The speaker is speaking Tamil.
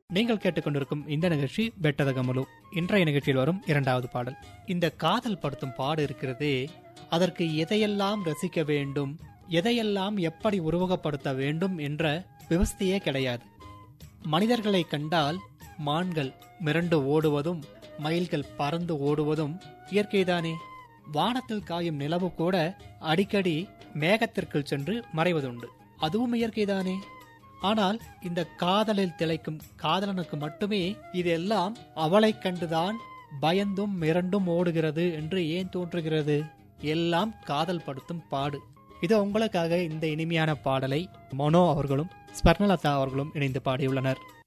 நீங்கள் கேட்டுக்கொண்டிருக்கும் இந்த நிகழ்ச்சி பெட்டதகமலு இன்றைய நிகழ்ச்சியில் வரும் இரண்டாவது பாடல் இந்த காதல் படுத்தும் பாடு இருக்கிறதே அதற்கு எதையெல்லாம் ரசிக்க வேண்டும் எதையெல்லாம் எப்படி உருவகப்படுத்த வேண்டும் என்ற விவஸ்தையே கிடையாது மனிதர்களை கண்டால் மான்கள் மிரண்டு ஓடுவதும் மயில்கள் பறந்து ஓடுவதும் இயற்கைதானே வானத்தில் காயும் நிலவு கூட அடிக்கடி மேகத்திற்குள் சென்று மறைவதுண்டு அதுவும் இயற்கைதானே ஆனால் இந்த காதலில் திளைக்கும் காதலனுக்கு மட்டுமே இதெல்லாம் அவளைக் கண்டுதான் பயந்தும் மிரண்டும் ஓடுகிறது என்று ஏன் தோன்றுகிறது எல்லாம் காதல் படுத்தும் பாடு இது உங்களுக்காக இந்த இனிமையான பாடலை மனோ அவர்களும் ஸ்வர்ணலதா அவர்களும் இணைந்து பாடியுள்ளனர்